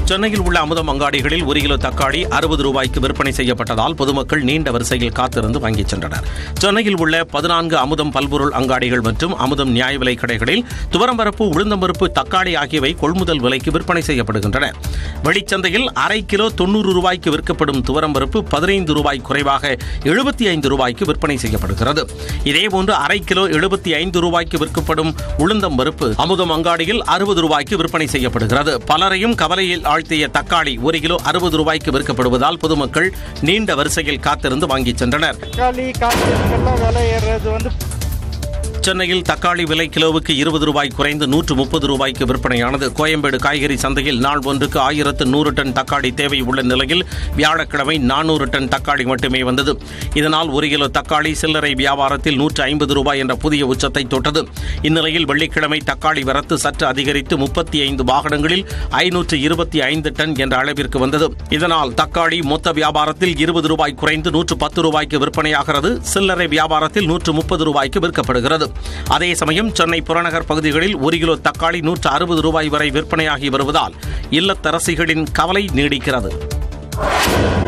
சென்னையில் உள்ள அமுதம் அங்காடிகளில் ஒரு கிலோ தக்காளி அறுபது ரூபாய்க்கு விற்பனை செய்யப்பட்டதால் பொதுமக்கள் நீண்ட வரிசையில் காத்திருந்து வாங்கிச் சென்றனர் சென்னையில் உள்ள பதினான்கு அமுதம் பல்பொருள் அங்காடிகள் மற்றும் அமுதம் நியாய விலை கடைகளில் துவரம்பருப்பு உளுந்தம்பருப்பு தக்காளி ஆகியவை கொள்முதல் விலைக்கு விற்பனை செய்யப்படுகின்றன வெளிச்சந்தையில் அரை கிலோ தொண்ணூறு ரூபாய்க்கு விற்கப்படும் துவரம்பருப்பு பதினைந்து ரூபாய் குறைவாக எழுபத்தி ஐந்து ரூபாய்க்கு விற்பனை செய்யப்படுகிறது இதேபோன்று அரை கிலோ எழுபத்தி ஐந்து ரூபாய்க்கு விற்கப்படும் உளுந்தம் பருப்பு அமுதம் அங்காடியில் அறுபது ரூபாய்க்கு விற்பனை செய்யப்படுகிறது பலரையும் கவலையில் ஆழ்த்திய தக்காளி ஒரு கிலோ அறுபது ரூபாய்க்கு விற்கப்படுவதால் பொதுமக்கள் நீண்ட வரிசையில் காத்திருந்து வாங்கிச் சென்றனர் தக்காளி காய்கறிக்கெல்லாம் விலை ஏறுறது வந்து சென்னையில் தக்காளி விலை கிலோவுக்கு இருபது ரூபாய் குறைந்து நூற்று முப்பது ரூபாய்க்கு விற்பனையானது கோயம்பேடு காய்கறி சந்தையில் நாள் ஒன்றுக்கு ஆயிரத்து நூறு டன் தக்காளி தேவை உள்ள நிலையில் வியாழக்கிழமை நானூறு டன் தக்காளி மட்டுமே வந்தது இதனால் ஒரு கிலோ தக்காளி சில்லறை வியாபாரத்தில் நூற்று ஐம்பது ரூபாய் என்ற புதிய உச்சத்தை தொட்டது இந்நிலையில் வெள்ளிக்கிழமை தக்காளி வரத்து சற்று அதிகரித்து முப்பத்தி ஐந்து வாகனங்களில் ஐநூற்று இருபத்தி ஐந்து டன் என்ற அளவிற்கு வந்தது இதனால் தக்காளி மொத்த வியாபாரத்தில் இருபது ரூபாய் குறைந்து நூற்று பத்து ரூபாய்க்கு விற்பனையாகிறது சில்லறை வியாபாரத்தில் நூற்று முப்பது ரூபாய்க்கு விற்கப்படுகிறது அதே சமயம் சென்னை புறநகர் பகுதிகளில் ஒரு கிலோ தக்காளி நூற்று அறுபது ரூபாய் வரை விற்பனையாகி வருவதால் இல்லத்தரசிகளின் கவலை நீடிக்கிறது